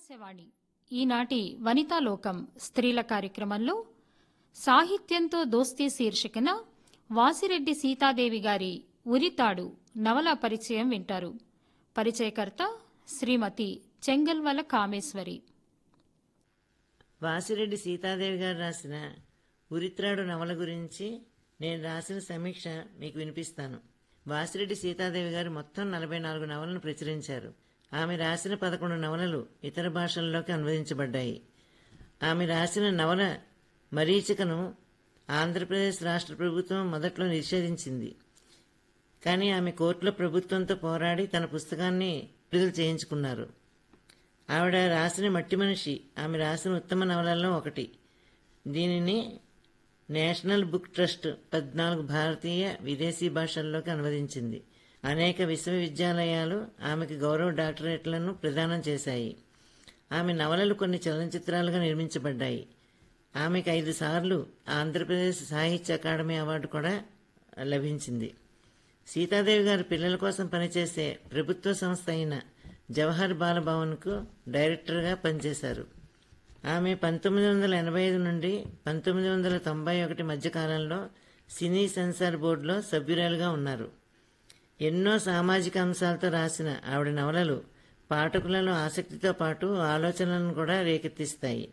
ఆకాశవాణి ఈనాటి వనితాలోకం స్త్రీల కార్యక్రమంలో సాహిత్యంతో దోస్తీ శీర్షికన వాసిరెడ్డి సీతాదేవి గారి ఉరితాడు నవల పరిచయం వింటారు పరిచయకర్త శ్రీమతి చెంగల్వల కామేశ్వరి వాసిరెడ్డి సీతాదేవి గారు రాసిన ఉరిత్రాడు నవల గురించి నేను రాసిన సమీక్ష మీకు వినిపిస్తాను వాసిరెడ్డి సీతాదేవి గారు మొత్తం నలభై నాలుగు నవలను ప్రచురించారు ఆమె రాసిన పదకొండు నవలలు ఇతర భాషల్లోకి అనువదించబడ్డాయి ఆమె రాసిన నవల మరీచికను ఆంధ్రప్రదేశ్ రాష్ట్ర ప్రభుత్వం మొదట్లో నిషేధించింది కానీ ఆమె కోర్టులో ప్రభుత్వంతో పోరాడి తన పుస్తకాన్ని విడుదల చేయించుకున్నారు ఆవిడ రాసిన మట్టి మనిషి ఆమె రాసిన ఉత్తమ నవలల్లో ఒకటి దీనిని నేషనల్ బుక్ ట్రస్ట్ పద్నాలుగు భారతీయ విదేశీ భాషల్లోకి అనువదించింది అనేక విశ్వవిద్యాలయాలు ఆమెకు గౌరవ డాక్టరేట్లను ప్రదానం చేశాయి ఆమె నవలలు కొన్ని చలనచిత్రాలుగా నిర్మించబడ్డాయి ఆమెకు ఐదు సార్లు ఆంధ్రప్రదేశ్ సాహిత్య అకాడమీ అవార్డు కూడా లభించింది సీతాదేవి గారు పిల్లల కోసం పనిచేసే ప్రభుత్వ సంస్థ అయిన జవహర్ బాలభవన్కు డైరెక్టర్గా పనిచేశారు ఆమె పంతొమ్మిది వందల ఎనభై ఐదు నుండి పంతొమ్మిది వందల తొంభై ఒకటి మధ్యకాలంలో సినీ సెన్సార్ బోర్డులో సభ్యురాలుగా ఉన్నారు ఎన్నో సామాజిక అంశాలతో రాసిన ఆవిడ నవలలు పాఠకులలో ఆసక్తితో పాటు ఆలోచనలను కూడా రేకెత్తిస్తాయి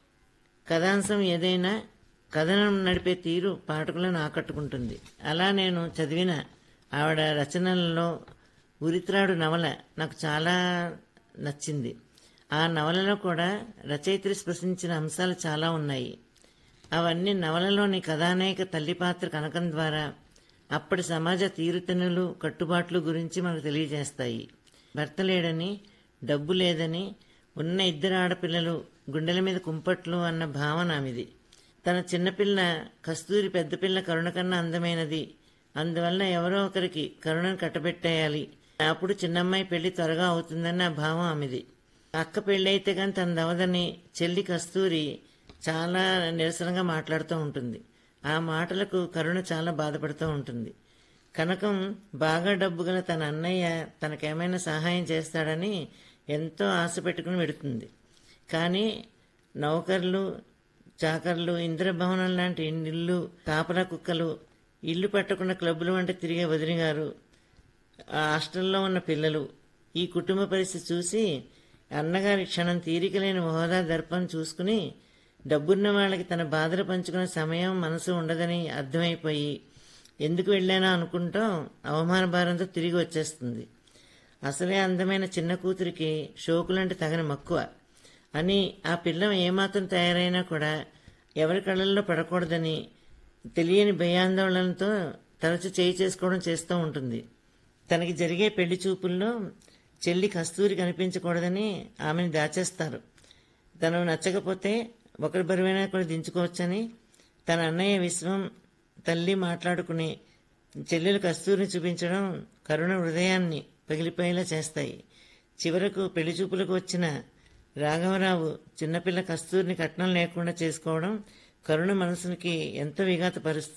కథాంశం ఏదైనా కథనం నడిపే తీరు పాఠకులను ఆకట్టుకుంటుంది అలా నేను చదివిన ఆవిడ రచనలలో ఉరిత్రాడు నవల నాకు చాలా నచ్చింది ఆ నవలలో కూడా రచయిత్రి స్పృశించిన అంశాలు చాలా ఉన్నాయి అవన్నీ నవలలోని కథానాయక తల్లి పాత్ర కనకం ద్వారా అప్పటి సమాజ తీరుతెన్నులు కట్టుబాట్లు గురించి మనకు తెలియజేస్తాయి భర్త లేడని డబ్బు లేదని ఉన్న ఇద్దరు ఆడపిల్లలు గుండెల మీద కుంపట్లు అన్న భావన ఆమెది తన చిన్నపిల్ల కస్తూరి పెద్దపిల్ల కరుణ కన్నా అందమైనది అందువల్ల ఎవరో ఒకరికి కరుణను కట్టబెట్టేయాలి అప్పుడు చిన్నమ్మాయి పెళ్లి త్వరగా అవుతుందన్న భావం ఆమెది అక్క పెళ్ళైతే కానీ తన దవదని చెల్లి కస్తూరి చాలా నిరసనగా మాట్లాడుతూ ఉంటుంది ఆ మాటలకు కరుణ చాలా బాధపడుతూ ఉంటుంది కనకం బాగా డబ్బు గల తన అన్నయ్య తనకేమైనా సహాయం చేస్తాడని ఎంతో ఆశ పెట్టుకుని పెడుతుంది కానీ నౌకర్లు చాకర్లు ఇంద్రభవనం లాంటి ఇల్లు కాపలా కుక్కలు ఇల్లు పట్టకుండా క్లబ్బులు వంట తిరిగే వదిలి గారు ఆ హాస్టల్లో ఉన్న పిల్లలు ఈ కుటుంబ పరిస్థితి చూసి అన్నగారి క్షణం తీరిక లేని హోదా దర్పం చూసుకుని డబ్బున్న వాళ్ళకి తన బాధలు పంచుకునే సమయం మనసు ఉండదని అర్థమైపోయి ఎందుకు వెళ్ళానా అనుకుంటూ అవమాన భారంతో తిరిగి వచ్చేస్తుంది అసలే అందమైన చిన్న కూతురికి షోకులంటే తగని మక్కువ అని ఆ పిల్ల ఏమాత్రం తయారైనా కూడా ఎవరి కళ్ళల్లో పడకూడదని తెలియని భయాందోళనతో తరచు చేయి చేసుకోవడం చేస్తూ ఉంటుంది తనకి జరిగే పెళ్లి చూపుల్లో చెల్లి కస్తూరి కనిపించకూడదని ఆమెను దాచేస్తారు తను నచ్చకపోతే ఒకరి బరువైనా కూడా దించుకోవచ్చని తన అన్నయ్య విశ్వం తల్లి మాట్లాడుకుని చెల్లెలు కస్తూరిని చూపించడం కరుణ హృదయాన్ని పగిలిపోయేలా చేస్తాయి చివరకు పెళ్లి చూపులకు వచ్చిన రాఘవరావు చిన్నపిల్ల కస్తూరిని కట్నం లేకుండా చేసుకోవడం కరుణ మనసునికి ఎంతో విఘాతపరుస్తుంది